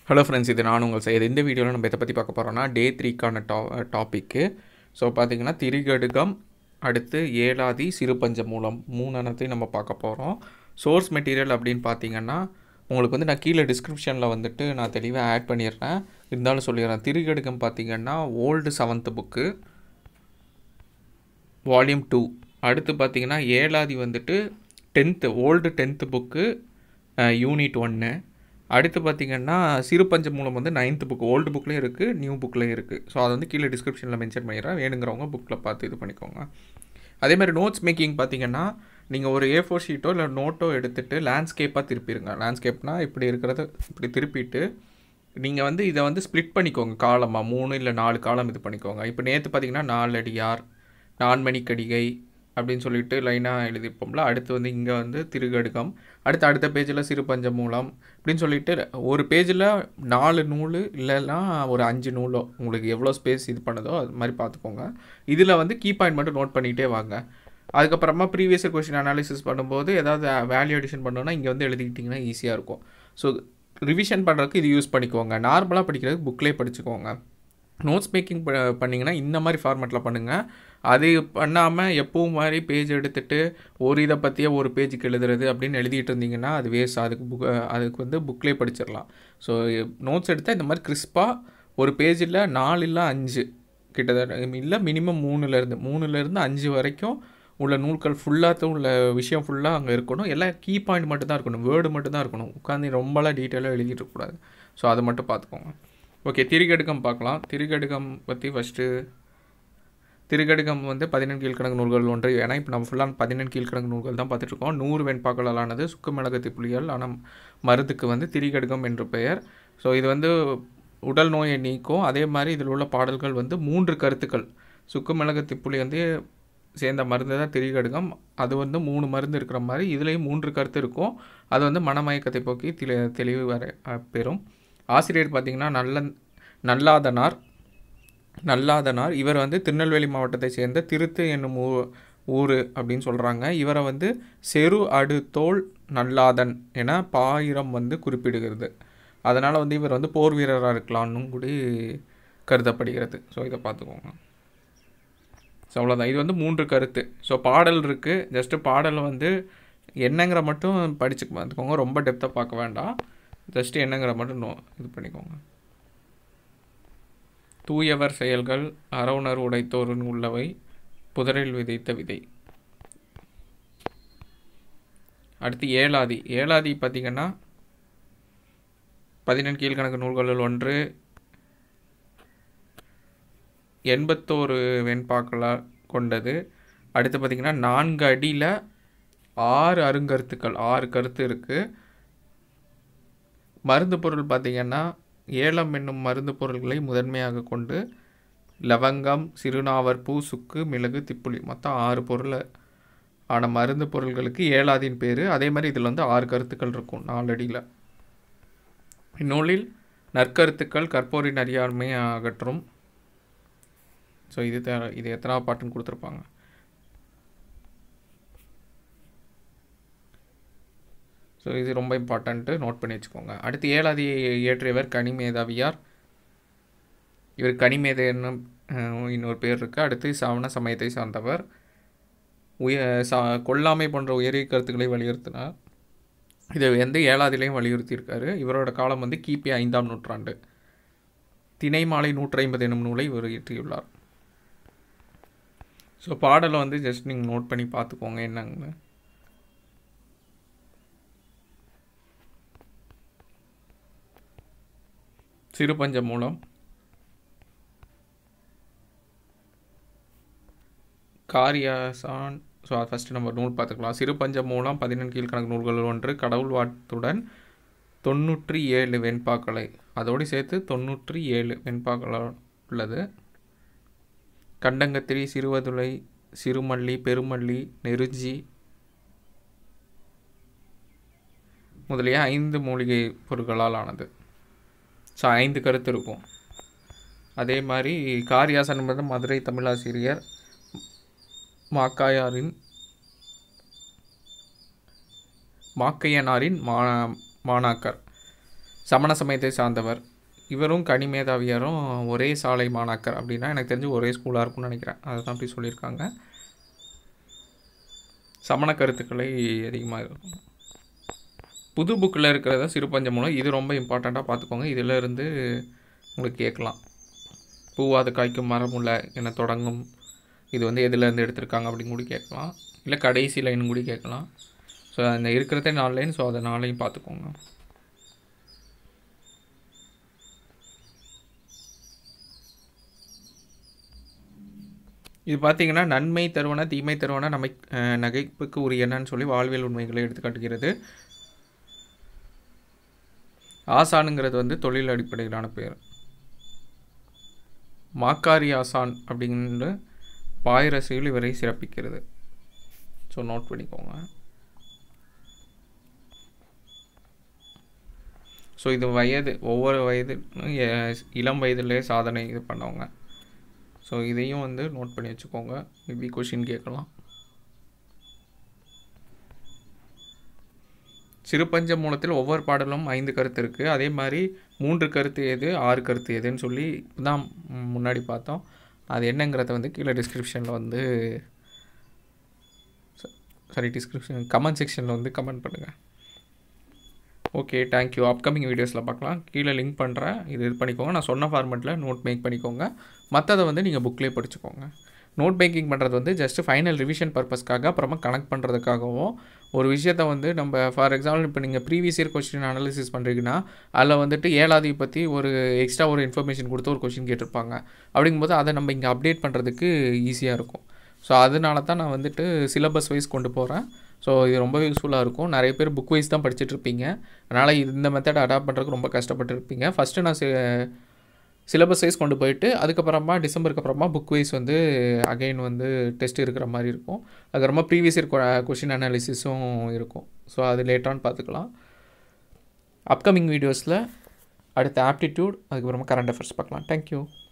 hello friends இது நான் உங்கள் செய்யுது இந்த வீடியோவில் நம்ம இதை பற்றி பார்க்க போகிறோம்னா டே த்ரீக்கான டா டாப்பிக்கு ஸோ பார்த்தீங்கன்னா திரிகடுகம் அடுத்து ஏலாதி சிறுபஞ்ச மூலம் மூணனத்தையும் நம்ம பார்க்க போகிறோம் சோர்ஸ் மெட்டீரியல் அப்படின்னு பார்த்தீங்கன்னா உங்களுக்கு வந்து நான் கீழே டிஸ்கிரிப்ஷனில் வந்துட்டு நான் தெளிவாக ஆட் பண்ணிடுறேன் இருந்தாலும் சொல்லிடுறேன் திரிகடுகம் பார்த்தீங்கன்னா old seventh book volume two அடுத்து பார்த்தீங்கன்னா ஏழாதி வந்துட்டு tenth old tenth book unit ஒன்று அடுத்து பார்த்தீங்கன்னா சிறுபஞ்ச மூலம் வந்து நைன்த்து புக் ஓல்டு புக்லேயும் இருக்குது நியூ புக்லேயும் இருக்குது ஸோ அதை வந்து கீழே டிஸ்கிரிப்ஷனில் மென்ஷன் பண்ணிடுறேன் வேணுங்கிறவங்க புக்கில் பார்த்து இது பண்ணிக்கோங்க அதே மாதிரி நோட்ஸ் மேக்கிங் பார்த்தீங்கன்னா நீங்கள் ஒரு ஏ ஃபோர் ஷீட்டோ இல்லை நோட்டோ எடுத்துகிட்டு லேண்ட்ஸ்கேப்பாக திருப்பிடுங்க லேண்ட்ஸ்கேப்னால் இப்படி இருக்கிறத இப்படி திருப்பிட்டு நீங்கள் வந்து இதை வந்து ஸ்ப்ளிட் பண்ணிக்கோங்க காலமாக மூணு இல்லை நாலு காலம் இது பண்ணிக்கோங்க இப்போ நேற்று பார்த்தீங்கன்னா நாலு அடியார் நான்மணிக்கடிகை அப்படின்னு சொல்லிட்டு லைனாக எழுதியிருப்போம்ல அடுத்து வந்து இங்கே வந்து திருகடுகம் அடுத்து அடுத்த பேஜில் சிறுபஞ்ச மூலம் அப்படின்னு சொல்லிட்டு ஒரு பேஜில் நாலு நூல் இல்லைன்னா ஒரு அஞ்சு நூலோ உங்களுக்கு எவ்வளோ ஸ்பேஸ் இது பண்ணுதோ அது மாதிரி பார்த்துக்கோங்க இதில் வந்து கீ பாயிண்ட் மட்டும் நோட் பண்ணிகிட்டே வாங்க அதுக்கப்புறமா ப்ரீவியஸ் கொஷின் அனாலிசிஸ் பண்ணும்போது ஏதாவது வேல்யூ அடிஷன் பண்ணோன்னா இங்கே வந்து எழுதிக்கிட்டிங்கன்னா ஈஸியாக இருக்கும் ஸோ ரிவிஷன் பண்ணுறதுக்கு இது யூஸ் பண்ணிக்கோங்க நார்மலாக படிக்கிறதுக்கு புக்லேயே படிச்சுக்கோங்க நோட்ஸ் மேக்கிங் ப பண்ணிங்கன்னா இந்த மாதிரி ஃபார்மேட்டில் பண்ணுங்கள் அது பண்ணாமல் எப்பவும் மாதிரி பேஜ் எடுத்துகிட்டு ஒரு இதை பற்றியே ஒரு பேஜுக்கு எழுதுறது அப்படின்னு எழுதிட்டு இருந்தீங்கன்னா அது வேஸ்ட் அதுக்கு புக் அதுக்கு வந்து புக்லேயே படிச்சிடலாம் ஸோ நோட்ஸ் எடுத்தால் இந்த மாதிரி கிறிஸ்பாக ஒரு பேஜில் நாலு இல்லை அஞ்சு கிட்டத்தட்ட இல்லை மினிமம் மூணுலேருந்து மூணுலேருந்து அஞ்சு வரைக்கும் உள்ள நூல்கள் ஃபுல்லாக உள்ள விஷயம் ஃபுல்லாக அங்கே இருக்கணும் எல்லாம் கீ பாயிண்ட் மட்டும் தான் இருக்கணும் வேர்டு மட்டும் தான் இருக்கணும் உட்காந்து ரொம்பலாம் டீட்டெயிலாக எழுதிட்டு இருக்கக்கூடாது ஸோ அதை மட்டும் பார்த்துக்கோங்க ஓகே திரிகடுகம் பார்க்கலாம் திரிகடுகம் பற்றி ஃபஸ்ட்டு திருக்கடுகம் வந்து பதினெண் கீழ்கணக்கு நூல்கள் ஒன்று ஏன்னா இப்போ நம்ம ஃபுல்லாக பதினெண் கீழ்கணக்கு நூல்கள் தான் பார்த்துட்ருக்கோம் நூறு வெண்பாக்களானது சுக்கு மிளகு புலிகள் ஆனால் மருந்துக்கு வந்து திரிகடுகம் என்று பெயர் ஸோ இது வந்து உடல் நோயை நீக்கும் அதே மாதிரி இதில் உள்ள பாடல்கள் வந்து மூன்று கருத்துக்கள் சுக்கு மிளகு திப்புளி வந்து சேர்ந்த மருந்து தான் திரிகடுகம் அது வந்து மூணு மருந்து இருக்கிற மாதிரி இதுலேயும் மூன்று கருத்து இருக்கும் அது வந்து மனமயக்கத்தை போக்கி தெளி தெளிவு வர பெறும் ஆசிரியர் பார்த்திங்கன்னா நல்ல நல்லாதனார் நல்லாதனார் இவர் வந்து திருநெல்வேலி மாவட்டத்தை சேர்ந்த திருத்து என்னும் ஊ ஊர் அப்படின்னு சொல்கிறாங்க இவரை வந்து செரு அடுத்தோல் நல்லாதன் என பாயிரம் வந்து குறிப்பிடுகிறது அதனால் வந்து இவர் வந்து போர் வீரராக இருக்கலாம்னு கூடி கருதப்படுகிறது ஸோ இதை பார்த்துக்கோங்க ஸோ அவ்வளோதான் இது வந்து மூன்று கருத்து ஸோ பாடல் இருக்குது ஜஸ்ட்டு பாடலை வந்து என்னங்கிற மட்டும் படிச்சு பார்த்துக்கோங்க ரொம்ப டெப்த்தாக பார்க்க வேண்டாம் ஜஸ்ட்டு என்னங்கிற மட்டும் நோ இது பண்ணிக்கோங்க தூயவர் செயல்கள் அறவுணர் உடைத்தோருன் உள்ளவை புதரில் விதைத்த விதை அடுத்து ஏழாதி ஏழாதி பார்த்திங்கன்னா பதினெண் கீழ்கணக்கு நூல்களில் ஒன்று எண்பத்தோரு வெண்பாக்களாக கொண்டது அடுத்து பார்த்திங்கன்னா நான்கு அடியில் ஆறு அருங்கருத்துக்கள் ஆறு கருத்து இருக்குது மருந்து பொருள் பார்த்திங்கன்னா ஏலம் என்னும் மருந்து பொருள்களை முதன்மையாக கொண்டு லவங்கம் சிறுநாவர் பூ சுக்கு மிளகு திப்புளி மொத்தம் ஆறு பொருள் ஆன மருந்து பொருள்களுக்கு ஏழாதின் பேர் அதே மாதிரி இதில் வந்து ஆறு கருத்துக்கள் இருக்கும் நாலடியில் இந்நூலில் நற்கருத்துக்கள் கற்போரின் அறியாண்மை அகற்றும் ஸோ இது த இது எத்தனாவது பாட்டுன்னு கொடுத்துருப்பாங்க ஸோ இது ரொம்ப இம்பார்ட்டண்ட்டு நோட் பண்ணி வச்சுக்கோங்க அடுத்து ஏழாதி இயற்றியவர் கனிமேதாவியார் இவர் கனிமேதை என்னும் இன்னொரு பேர் இருக்குது அடுத்து சவண சமயத்தை சார்ந்தவர் உய சா கொல்லாமை போன்ற உயரிய கருத்துக்களை வலியுறுத்தினார் இதை வந்து ஏழாதிலையும் வலியுறுத்தியிருக்காரு இவரோட காலம் வந்து கிபி ஐந்தாம் நூற்றாண்டு திணை மாலை நூற்றி ஐம்பது என்னும் நூலை இவர் இயற்றியுள்ளார் ஸோ பாடலை வந்து ஜஸ்ட் நீங்கள் நோட் பண்ணி பார்த்துக்கோங்க என்னங்கன்னு சிறுபஞ்ச மூலம் காரியாசான் ஸோ ஃபஸ்ட்டு நம்ம நூல் பார்த்துக்கலாம் சிறுபஞ்ச மூலம் பதினெண் கீழ்கணக்கு நூல்கள் ஒன்று கடவுள் வாட்டுடன் தொண்ணூற்றி ஏழு வெண்பாக்களை அதோடு சேர்த்து தொண்ணூற்றி ஏழு வெண்பாக்கள் உள்ளது கண்டங்கத்திரி சிறுவதுளை சிறுமல்லி பெருமல்லி நெருஞ்சி முதலிய ஐந்து மூலிகை பொருட்களால் ஆனது ஸோ ஐந்து கருத்து இருக்கும் அதே மாதிரி காரியாசன் என்பது மதுரை தமிழாசிரியர் மாக்காயாரின் மாக்கையனாரின் மா மாணாக்கர் சமண சமயத்தை சார்ந்தவர் இவரும் கனிமேதாவியாரும் ஒரே சாலை மாணாக்கர் அப்படின்னா எனக்கு தெரிஞ்சு ஒரே ஸ்கூலாக இருக்கும்னு நினைக்கிறேன் அதை தான் அப்படி சொல்லியிருக்காங்க சமண கருத்துக்களை அதிகமாக இருக்கும் புது புக்கில் இருக்கிறத சிறுபஞ்சமூலம் இது ரொம்ப இம்பார்ட்டண்ட்டாக பார்த்துக்கோங்க இதில் இருந்து உங்களுக்கு கேட்கலாம் பூவாது காய்க்கும் மரமுள்ள என தொடங்கும் இது வந்து எதுலேருந்து எடுத்திருக்காங்க அப்படின்னு கூட கேட்கலாம் இல்லை கடைசி லைன் கூட கேட்கலாம் ஸோ அந்த இருக்கிறதே நாலு லைன் ஸோ அதை நாளையும் பார்த்துக்கோங்க இது பார்த்தீங்கன்னா நன்மை தருவன தீமை தருவன நம்மை அஹ், நகைப்புக்கு உரியனன்னு சொல்லி வாழ்வியல் உண்மைகளை எடுத்துக்காட்டுகிறது ஆசானுங்கிறது வந்து தொழில் அடிப்படையிலான பேர் மாக்காரி ஆசான் அப்படிங்கிற பாயிரசியில் இவரை சிறப்பிக்கிறது ஸோ நோட் பண்ணிக்கோங்க ஸோ இது வயது ஒவ்வொரு வயது எ- இளம் வயதிலே சாதனை இது பண்ணவங்க ஸோ இதையும் வந்து நோட் பண்ணி வச்சுக்கோங்க மேபி கொஷின் கேட்கலாம் சிறுபஞ்ச மூலத்தில் ஒவ்வொரு பாடலும் ஐந்து கருத்து இருக்குது அதே மாதிரி மூன்று கருத்து எது ஆறு கருத்து எதுன்னு சொல்லி தான் முன்னாடி பார்த்தோம் அது என்னங்கிறத வந்து கீழே டிஸ்கிரிப்ஷனில் வந்து சாரி டிஸ்கிரிப்ஷன் கமெண்ட் செக்ஷனில் வந்து கமெண்ட் பண்ணுங்கள் ஓகே தேங்க்யூ அப்கமிங் வீடியோஸில் பார்க்கலாம் கீழே லிங்க் பண்ணுறேன் இது இது பண்ணிக்கோங்க நான் சொன்ன ஃபார்மெட்டில் நோட் மேக் பண்ணிக்கோங்க மற்றதை வந்து நீங்கள் புக்லேயே படிச்சுக்கோங்க நோட் மேக்கிங் பண்ணுறது வந்து ஜஸ்ட் ஃபைனல் ரிவிஷன் பர்பஸ்க்காக அப்புறமா கனெக்ட் பண்ணுறதுக்காகவும் ஒரு விஷயத்தை வந்து நம்ம ஃபார் எக்ஸாம்பிள் இப்போ நீங்கள் ப்ரீவியஸ் இயர் கொஸ்டின் அனாலிசிஸ் பண்ணுறீங்கன்னா அதில் வந்துட்டு ஏழாதி பற்றி ஒரு எக்ஸ்ட்ரா ஒரு இன்ஃபர்மேஷன் கொடுத்து ஒரு கொஸ்டின் கேட்டிருப்பாங்க அப்படிங்கும்போது அதை நம்ம இங்கே அப்டேட் பண்ணுறதுக்கு ஈஸியாக இருக்கும் ஸோ அதனால தான் நான் வந்துட்டு சிலபஸ் வைஸ் கொண்டு போகிறேன் ஸோ இது ரொம்ப யூஸ்ஃபுல்லாக இருக்கும் நிறைய பேர் புக் வைஸ் தான் படிச்சுட்டு இருப்பீங்க அதனால் இந்த மெத்தட் அடாப்ட் பண்ணுறதுக்கு ரொம்ப கஷ்டப்பட்டு இருப்பீங்க ஃபஸ்ட்டு நான் சிலபஸ் வைஸ் கொண்டு போயிட்டு அதுக்கப்புறமா டிசம்பருக்கு அப்புறமா புக் வைஸ் வந்து அகைன் வந்து டெஸ்ட் இருக்கிற மாதிரி இருக்கும் அதுக்கப்புறமா ப்ரீவியஸ் இயர் கொஷின் அனாலிசிஸும் இருக்கும் ஸோ அது லேட்டான்னு பார்த்துக்கலாம் அப்கமிங் வீடியோஸில் அடுத்த ஆப்டிடியூட் அதுக்கப்புறமா கரண்ட் அஃபேர்ஸ் பார்க்கலாம் தேங்க்யூ